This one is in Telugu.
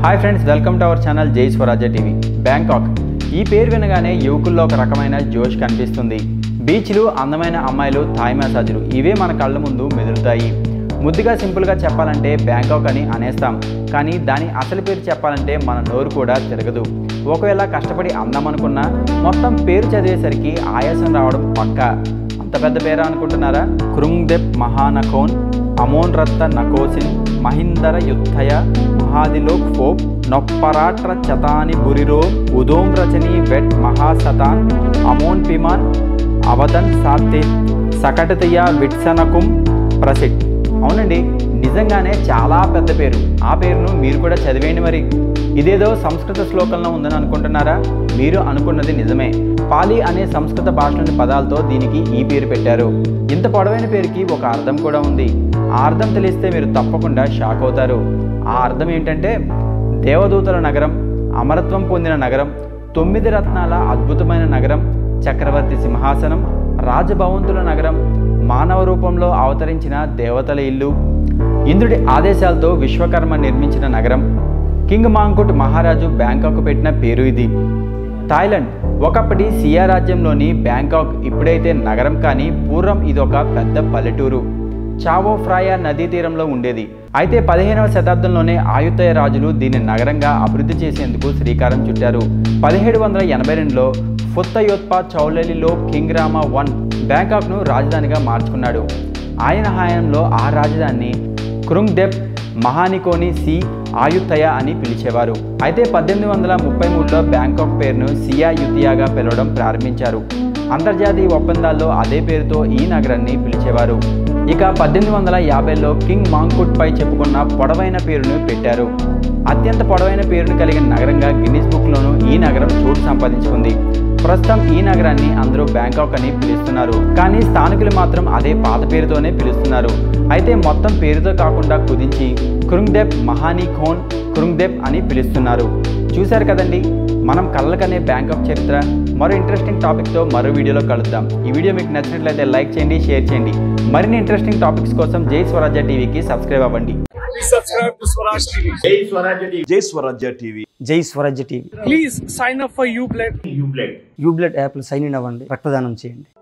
Hi friends welcome to our channel Jai Swarajya TV Bangkok ఈ పేరు వినగానే యువకుల్లో ఒక రకమైన జోష్ కనిపిస్తుంది బీచ్లు అందమైన అమ్మాయిలు థాయ్ మసాజులు ఇవే మన కళ్ళ ముందు మెదులుతాయి ముద్దుగా సింపుల్గా చెప్పాలంటే బ్యాంకాక్ అని అనేస్తాం కానీ దాని అసలు పేరు చెప్పాలంటే మన నోరు కూడా తిరగదు ఒకవేళ కష్టపడి అందామనుకున్నా మొత్తం పేరు చదివేసరికి ఆయాసం రావడం పక్కా అంత పెద్ద పేరా అనుకుంటున్నారా Krungthep Mahanakhon Amon Rattanakosin Mahinthara Ayuthaya Mahadilok Phop Noppharat Ratchathani Burirom Udomratchaniwet Mahasathan Amon Piman Awatan Sathit Sakkathattiya Witsanukam Prasit అవునండి నిజంగానే చాలా పెద్ద పేరు ఆ పేరును మీరు కూడా చదివేయండి మరి ఇదేదో సంస్కృత శ్లోకంలో ఉందని అనుకుంటున్నారా మీరు అనుకున్నది నిజమే పాలి అనే సంస్కృత భాషలోని పదాలతో దీనికి ఈ పేరు పెట్టారు ఇంత పొడవైన పేరుకి ఒక అర్థం కూడా ఉంది ఆ అర్థం తెలిస్తే మీరు తప్పకుండా షాక్ అవుతారు ఆ అర్థం ఏంటంటే దేవదూతల నగరం అమరత్వం పొందిన నగరం తొమ్మిది రత్నాల అద్భుతమైన నగరం చక్రవర్తి సింహాసనం రాజభవంతుల నగరం మానవ రూపంలో అవతరించిన దేవతల ఇల్లు ఇంద్రుడి ఆదేశాలతో విశ్వకర్మ నిర్మించిన నగరం కింగ్ మాంకుట్ మహారాజు బ్యాంకాక్ పెట్టిన పేరు ఇది థాయిలాండ్ ఒకప్పటి సియా రాజ్యంలోని బ్యాంకాక్ ఇప్పుడైతే నగరం కానీ పూర్వం ఇదొక పెద్ద పల్లెటూరు చావో ఫ్రాయా నదీ తీరంలో ఉండేది అయితే పదిహేనవ శతాబ్దంలోనే ఆయుత్తయ రాజులు దీన్ని నగరంగా అభివృద్ధి చేసేందుకు శ్రీకారం చుట్టారు పదిహేడు వందల ఎనభై రెండులో ఫుత్తయోత్పా చౌలలిలో కింగ్ రామా వన్ బ్యాంకాక్ను రాజధానిగా మార్చుకున్నాడు ఆయన హయాంలో ఆ రాజధానిని కృంగ్దెప్ మహానికోని సి ఆయుత్తయ అని పిలిచేవారు అయితే పద్దెనిమిది వందల ముప్పై మూడులో బ్యాంకాక్ పేరును సియా యుతియాగా పిలవడం ప్రారంభించారు అంతర్జాతీయ ఒప్పందాల్లో అదే పేరుతో ఈ నగరాన్ని పిలిచేవారు ఇక పద్దెనిమిది వందల యాభైలో కింగ్ మాంకుట్ పై చెప్పుకున్న పొడవైన పేరును పెట్టారు అత్యంత పొడవైన పేరును కలిగిన నగరంగా గిన్నిస్ బుక్లోనూ ఈ నగరం చోటు సంపాదించుకుంది ప్రస్తుతం ఈ నగరాన్ని అందరూ బ్యాంకాక్ అని పిలుస్తున్నారు కానీ స్థానికులు మాత్రం అదే పాత పేరుతోనే పిలుస్తున్నారు అయితే మొత్తం పేరుతో కాకుండా కుదించి కృంగ్దెప్ మహానీ ఖోన్ కృంగ్దెప్ అని పిలుస్తున్నారు చూశారు కదండి మనం కళ్ళకనే బ్యాంకాక్ చరిత్ర మరో ఇంట్రెస్టింగ్ టాపిక్తో మరో వీడియోలో కలుద్దాం ఈ వీడియో మీకు నచ్చినట్లయితే లైక్ చేయండి షేర్ చేయండి మరిన్ని ఇంట్రెస్టింగ్ టాపిక్స్ కోసం జై స్వరాజ్య టీవీకి సబ్స్క్రైబ్ అవ్వండి Please subscribe to Swaraj TV. జై Swarajya TV Jai Swarajya TV Jai Swarajya TV Please sign up for UBLED. UBLED UBLED యాప్లో సైన్ ఇన్ అవ్వండి రక్తదానం చేయండి